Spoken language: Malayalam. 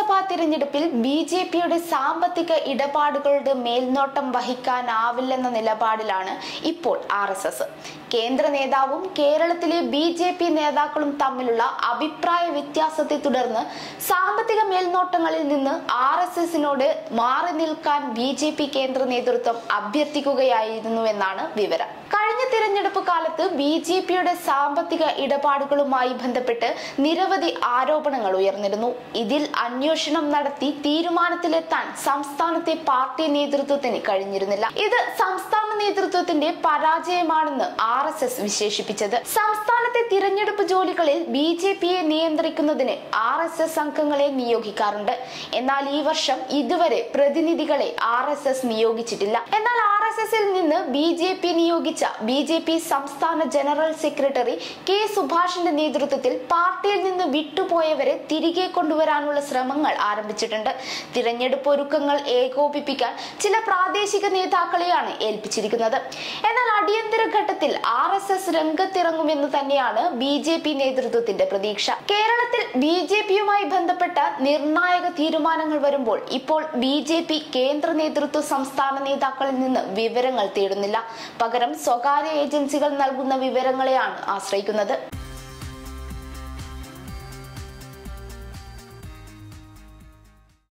നിയമസഭാ തിരഞ്ഞെടുപ്പിൽ ബി ജെ പിയുടെ സാമ്പത്തിക ഇടപാടുകളുടെ മേൽനോട്ടം വഹിക്കാനാവില്ലെന്ന നിലപാടിലാണ് ഇപ്പോൾ ആർ എസ് എസ് കേന്ദ്ര നേതാവും കേരളത്തിലെ ബി ജെ പി നേതാക്കളും തമ്മിലുള്ള അഭിപ്രായ വ്യത്യാസത്തെ തുടർന്ന് സാമ്പത്തിക മേൽനോട്ടങ്ങളിൽ നിന്ന് ആർ എസ് എസിനോട് മാറി നിൽക്കാൻ ബി ജെ പി കേന്ദ്ര നേതൃത്വം അഭ്യർത്ഥിക്കുകയായിരുന്നുവെന്നാണ് വിവരം കഴിഞ്ഞ തിരഞ്ഞെടുപ്പ് കാലത്ത് ബി ജെ പിയുടെ സാമ്പത്തിക ഇടപാടുകളുമായി ബന്ധപ്പെട്ട് നിരവധി ആരോപണങ്ങൾ ഉയർന്നിരുന്നു ഇതിൽ അന്വേഷണം നടത്തി തീരുമാനത്തിലെത്താൻ സംസ്ഥാനത്തെ പാർട്ടി നേതൃത്വത്തിന് കഴിഞ്ഞിരുന്നില്ല ഇത് സംസ്ഥാന നേതൃത്വത്തിന്റെ പരാജയമാണെന്ന് ആർ എസ് എസ് വിശേഷിപ്പിച്ചത് സംസ്ഥാനത്തെ തിരഞ്ഞെടുപ്പ് ജോലികളിൽ ബി ജെ പിയെ നിയന്ത്രിക്കുന്നതിന് ആർ എസ് എസ് അംഗങ്ങളെ നിയോഗിക്കാറുണ്ട് എന്നാൽ ഈ വർഷം ഇതുവരെ പ്രതിനിധികളെ ആർ എസ് എസ് നിയോഗിച്ചിട്ടില്ല എന്നാൽ ആർ എസ് എസിൽ നിന്ന് ബി ജെ പി നിയോഗിച്ച ബി ജെ പി സംസ്ഥാന ജനറൽ സെക്രട്ടറി കെ സുഭാഷിന്റെ നേതൃത്വത്തിൽ പാർട്ടിയിൽ നിന്ന് വിട്ടുപോയവരെ തിരികെ കൊണ്ടുവരാനുള്ള ശ്രമങ്ങൾ ആരംഭിച്ചിട്ടുണ്ട് തിരഞ്ഞെടുപ്പ് ഒരുക്കങ്ങൾ ഏകോപിപ്പിക്കാൻ ചില പ്രാദേശിക നേതാക്കളെയാണ് ഏൽപ്പിച്ചിരിക്കുന്നത് എന്നാൽ അടിയന്തര ഘട്ടത്തിൽ ആർ എസ് എസ് രംഗത്തിറങ്ങുമെന്ന് തന്നെയാണ് ബി ജെ പി നേതൃത്വത്തിന്റെ പ്രതീക്ഷ കേരളത്തിൽ ബി ജെ പിയുമായി ബന്ധപ്പെട്ട നിർണായക തീരുമാനങ്ങൾ വരുമ്പോൾ ഇപ്പോൾ ബി ജെ പി കേന്ദ്ര നേതൃത്വ സംസ്ഥാന നേതാക്കളിൽ നിന്ന് വിവരങ്ങൾ തേടുന്നില്ല പകരം സ്വകാര്യ ഏജൻസികൾ നൽകുന്ന വിവരങ്ങളെയാണ് ആശ്രയിക്കുന്നത്